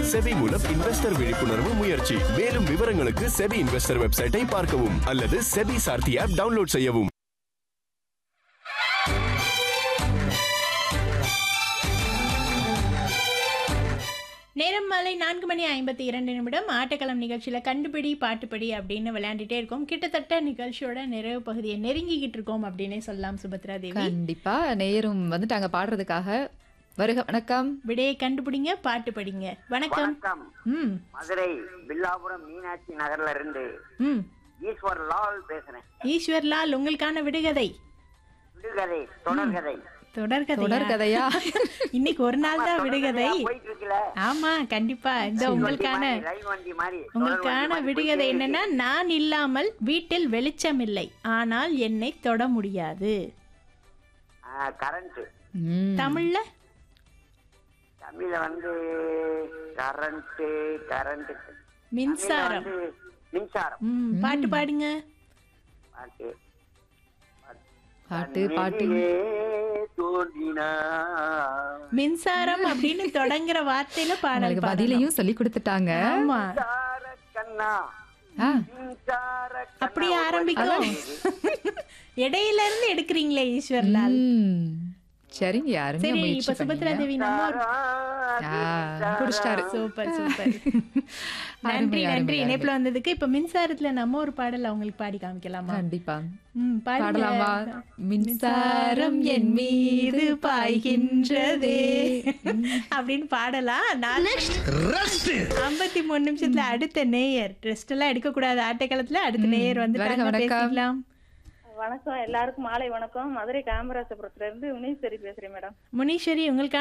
SEBI மூலம் investor விழிப்புணர்வு முயற்சி மேலும் விவரங்களுக்கு செபி இன்வெஸ்டர் வெப்சைட்டை பார்க்கவும் அல்லது செபி சார்த்தி ஆப் டவுன்லோட் செய்யவும் நேரம் மாலை நான்கு மணி ஐம்பத்தி இரண்டு நிமிடம் ஆட்டக்களம் நிகழ்ச்சியில் கண்டுபிடி பாட்டுப்படி அப்படின்னு விளையாண்டுட்டே இருக்கோம் கிட்டத்தட்ட நிகழ்ச்சியோட நிறைவு பகுதியை நெருங்கிக்கிட்டு இருக்கோம் அப்படின்னே சொல்லலாம் சுபத்ரா தேவி கண்டிப்பா நேயரும் வந்துட்டாங்க பாடுறதுக்காக வருக வணக்கம் விடையை கண்டுபிடிங்க பாட்டு படிங்க வணக்கம் வணக்கம் ம் மதுரை பில்லாபுரம் மீனாட்சி நகர்ல இருந்து ம் ஈஸ்வர் லால் பேசுறேன் ஈஸ்வர்லால் உங்களுக்கான விடுகதை விடுகதை தொடர்கதை தொடர்கதை தொடர்கதையா இன்னைக்கு ஒரு நாள் தான் விடுகதை போயிட்டு இருக்குல்ல ஆமா கண்டிப்பா இந்த உங்களுக்கான ரயில் வண்டி மாதிரி உங்களுக்கான விடுகதை என்னன்னா நான் இல்லாமல் வீட்டில் வெளிச்சம் இல்லை ஆனால் என்னை தொட முடியாது கரண்ட் ம், தமிழ்ல தமிழ்ல வந்து கரண்ட் கரண்ட் மின்சாரம் மின்சாரம் ம் பாட்டு பாடுங்க பாட்டு பாட்டு பாட்டு கண்ணிலே தோன்றினா மின்சாரம் அப்படின்னு தொடங்குற வார்த்தையில பாடல் உங்களுக்கு பாடணும். பதிலையும் சொல்லி கொடுத்துட்டாங்க ஆமா மின்சார கண்ணா ஆ, மின்சார கண்ணா. அப்படியே ஆரம்பிக்கும் இடையில இருந்து எடுக்கிறீங்களே ஈஸ்வர்லால் ம், சரிங்க யாருமே சரி முயற்சி இப்ப சுபத்ரா பண்ணீங்க. தேவி நம்ம ஒரு ஆ, புடிச்சிட்டாரு சூப்பர் சூப்பர் நன்றி அருமை, நன்றி அருமை, இணைப்புல வந்ததுக்கு இப்ப மின்சாரத்துல நம்ம ஒரு பாடல் அவங்களுக்கு பாடி காமிக்கலாமா கண்டிப்பா ம் பாடுங்க. பாடலாமா மின்சாரம் என் மீது பாய்கின்றதே அப்படின்னு பாடலாம் நான் ஐம்பத்தி மூணு நிமிஷத்துல அடுத்த நேயர் ரெஸ்ட் எல்லாம் எடுக்க கூடாது ஆட்டக்காலத்துல அடுத்த நேயர் வந்து வருக, வணக்கம். பேசிக்கலாம் வணக்கம் எல்லாருக்கும் மாலை வணக்கம் மதுரை காமராசபுரத்துல இருந்து உனீஸ்வரி பேசுறேன் மேடம் முனீஸ்வரி உங்களுக்கு